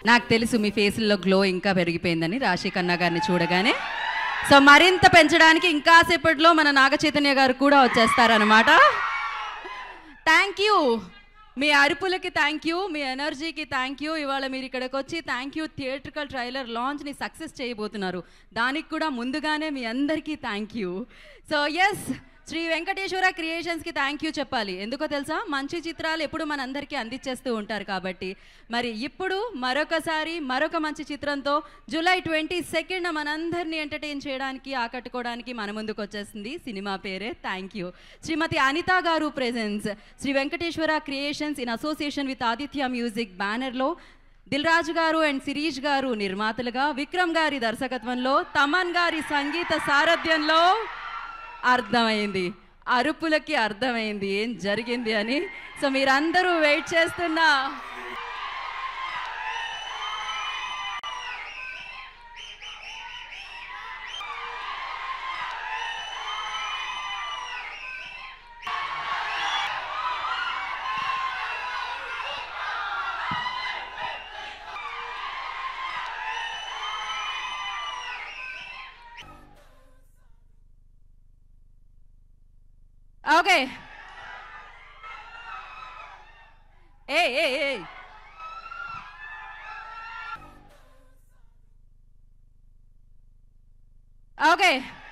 నాకు తెలుసు మీ ఫేసుల్లో గ్లో ఇంకా పెరిగిపోయిందని రాశి కన్నా గారిని చూడగానే సో మరింత పెంచడానికి ఇంకాసేపట్లో మన నాగ చైతన్య గారు కూడా వచ్చేస్తారనమాట థ్యాంక్ యూ మీ అరుపులకి థ్యాంక్ యూ మీ ఎనర్జీకి థ్యాంక్ యూ ఇవాళ మీరు ఇక్కడికి వచ్చి థ్యాంక్ యూ థియేట్రికల్ ట్రైలర్ లాంచ్ని సక్సెస్ చేయబోతున్నారు దానికి కూడా ముందుగానే మీ అందరికీ thank you so S Sri Venkateswara క్రియేషన్స్కి థ్యాంక్ యూ చెప్పాలి ఎందుకో తెలుసా మంచి చిత్రాలు ఎప్పుడు మనందరికీ అందించేస్తూ ఉంటారు కాబట్టి మరి ఇప్పుడు మరొకసారి మరొక మంచి చిత్రంతో జూలై ట్వంటీ సెకండ్ మనందరినీ ఎంటర్టైన్ చేయడానికి ఆకట్టుకోవడానికి మన ముందుకు వచ్చేసింది సినిమా పేరే థ్యాంక్ యూ శ్రీమతి అనిత గారు presence Sri Venkateswara creations in association with Aditya music బ్యానర్లో దిల్ రాజు గారు అండ్ శిరీష్ గారు నిర్మాతలుగా విక్రమ్ గారి దర్శకత్వంలో తమన్ గారి సంగీత సారథ్యంలో అర్థమైంది అరుపులకి అర్థమైంది ఏం జరిగింది అని సో మీరందరూ వెయిట్ చేస్తున్న ఓకే ఏ ఏ ఏ ఓకే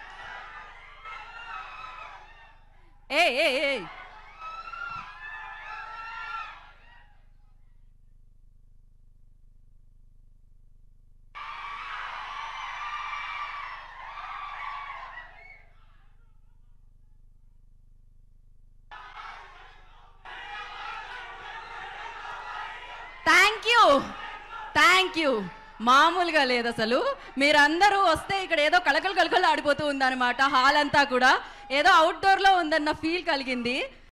ఏ ఏ ఏ థ్యాంక్ యూ థ్యాంక్ యూ మామూలుగా లేదు అసలు మీరందరూ వస్తే ఇక్కడ ఏదో కలకలు కలకలు ఆడిపోతూ ఉందన్నమాట హాల్ అంతా కూడా ఏదో అవుట్డోర్లో ఉందన్న ఫీల్ కలిగింది